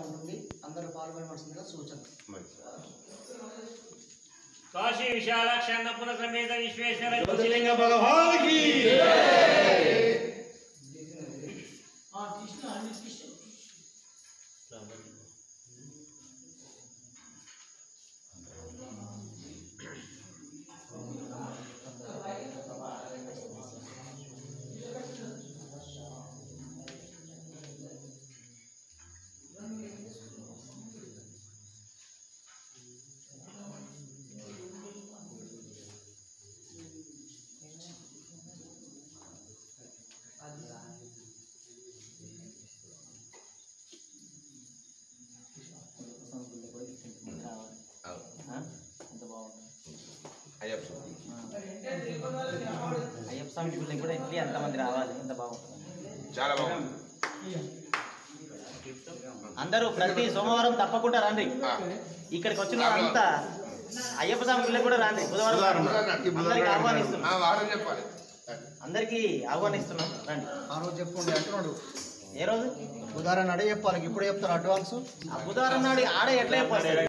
ఉంటుంది అందరూ పాల్గొనవలసిందిగా సూచన కాశీ విశాలాక్ష అన్నపూర్ణ సమేత విశ్వేశ్వర జ్యోతిలింగ భగవానికి ఎంత బాగుంటుంది అయ్యప్ప అయ్యప్ప స్వామి గుళ్ళకి కూడా ఇట్లే ఎంతమంది రావాలి ఎంత బాగుంటుంది చాలా బాగుంది అందరూ ప్రతి సోమవారం తప్పకుండా రండి ఆ. ఇక్కడికి వచ్చిన వాళ్ళంతా అయ్యప్ప స్వామి గుళ్ళకి కూడా రండి బుధవారం అందరికి ఆహ్వానిస్తున్నాం ఆ, వారం చెప్పాలి అందరికి ఆహ్వానిస్తున్నాం రండి ఆ రోజు చెప్పుకోండి అంటున్నాడు ఏ రోజు ఉదాహరణ అడే చెప్పాలి ఇప్పుడు చెప్తారు అడ్వాన్స్ ఆ బుధవారం నాడు ఆడ ఎట్లా చెప్పాలి